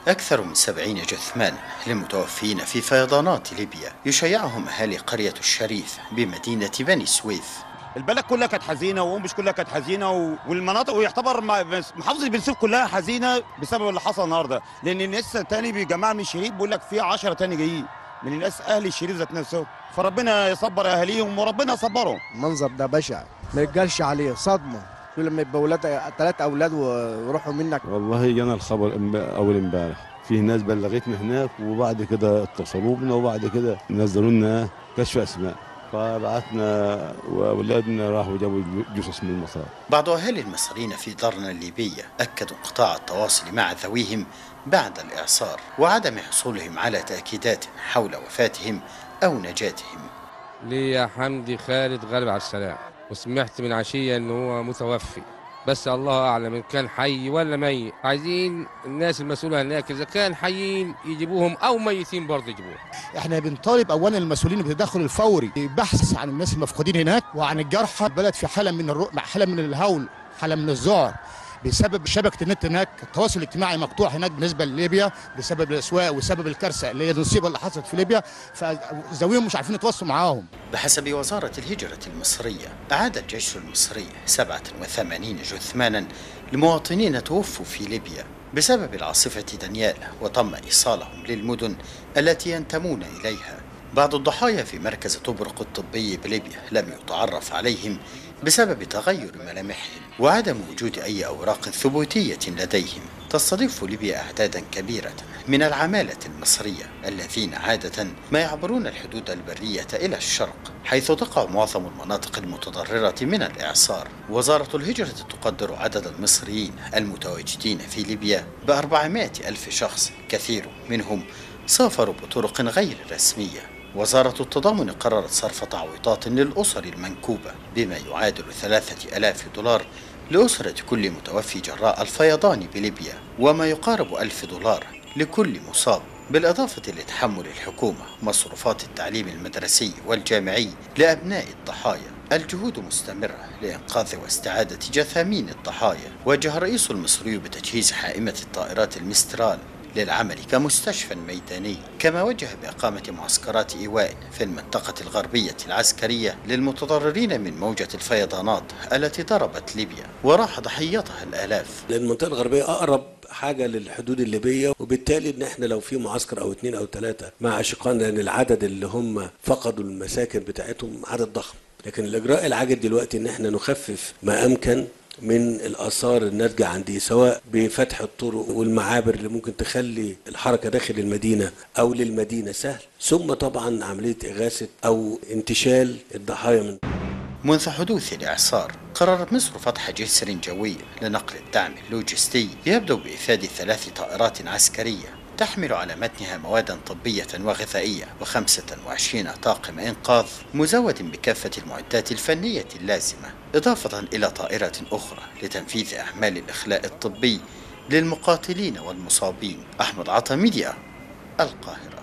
أكثر من سبعين جثمانا للمتوفين في فيضانات ليبيا يشيعهم أهالي قرية الشريف بمدينة بني سويف البلد كلها كانت حزينه ومش كلها كانت حزينه و... والمناطق ويعتبر ما- محافظه بن سويف كلها حزينه بسبب اللي حصل النهارده لان الناس تاني بجماعه من الشريف بيقول لك في 10 تاني جايين من الناس اهل الشريف ذات نفسهم فربنا يصبر اهاليهم وربنا يصبرهم المنظر ده بشع ما يتقالش عليه صدمه كل لما يبقى ولاد ثلاث اولاد ويروحوا منك والله جانا الخبر امب- اول امبارح فيه ناس بلغتنا هناك وبعد كده اتصلوا بنا وبعد كده نزلوا لنا كشف اسماء فبعتنا واولادنا راحوا جابوا جثث من المطار بعض أهالي المصريين في دارنا الليبية أكدوا انقطاع التواصل مع ذويهم بعد الإعصار وعدم حصولهم على تأكيدات حول وفاتهم أو نجاتهم ليا حمدي خالد غالب على السلام وسمعت من عشية ان هو متوفي بس الله اعلم ان كان حي ولا ميت عايزين الناس المسؤوله هناك اذا كان حيين يجيبوهم او ميتين برضه يجيبوهم احنا بنطالب اولا المسؤولين بالتدخل الفوري بحث عن الناس المفقودين هناك وعن الجرحى البلد في حاله من الرو... حاله من الهول حاله من الذعر بسبب شبكه النت هناك التواصل الاجتماعي مقطوع هناك بالنسبه لليبيا بسبب الاسواق وسبب الكارثه اللي هي المصيبه اللي حصلت في ليبيا فزاويهم مش عارفين يتواصلوا معاهم بحسب وزارة الهجرة المصرية أعاد الجيش المصري 87 جثمانا لمواطنين توفوا في ليبيا بسبب العاصفة دانيال وتم إيصالهم للمدن التي ينتمون إليها بعض الضحايا في مركز طبرق الطبي بليبيا لم يتعرف عليهم بسبب تغير ملامحهم وعدم وجود أي أوراق ثبوتية لديهم تستضيف ليبيا أعدادا كبيرة من العمالة المصرية الذين عادة ما يعبرون الحدود البرية إلى الشرق حيث تقع معظم المناطق المتضررة من الإعصار وزارة الهجرة تقدر عدد المصريين المتواجدين في ليبيا بأربعمائة ألف شخص كثير منهم سافروا بطرق غير رسمية وزارة التضامن قررت صرف تعويضات للأسر المنكوبة بما يعادل ثلاثة ألاف دولار لأسرة كل متوفي جراء الفيضان بليبيا وما يقارب ألف دولار لكل مصاب بالإضافة لتحمل الحكومة مصروفات التعليم المدرسي والجامعي لأبناء الضحايا الجهود مستمرة لإنقاذ واستعادة جثامين الضحايا وجه الرئيس المصري بتجهيز حائمة الطائرات المسترال للعمل كمستشفى ميداني كما وجه بإقامة معسكرات إيواء في المنطقة الغربية العسكرية للمتضررين من موجة الفيضانات التي ضربت ليبيا وراح ضحيتها الآلاف لان المنطقه الغربيه اقرب حاجه للحدود الليبيه وبالتالي ان احنا لو في معسكر او اثنين او ثلاثه مع اشقائنا لان العدد اللي هم فقدوا المساكن بتاعتهم عدد ضخم لكن الاجراء العاجل دلوقتي ان احنا نخفف ما امكن من الاثار الناتجه عن دي سواء بفتح الطرق والمعابر اللي ممكن تخلي الحركه داخل المدينه او للمدينه سهل ثم طبعا عمليه اغاثه او انتشال الضحايا من منذ حدوث الإعصار قررت مصر فتح جسر جوي لنقل الدعم اللوجستي يبدأ بإفادة ثلاث طائرات عسكرية تحمل على متنها مواد طبية وغذائية و25 طاقم إنقاذ مزود بكافة المعدات الفنية اللازمة إضافة إلى طائرة أخرى لتنفيذ أعمال الإخلاء الطبي للمقاتلين والمصابين أحمد عطا ميديا القاهرة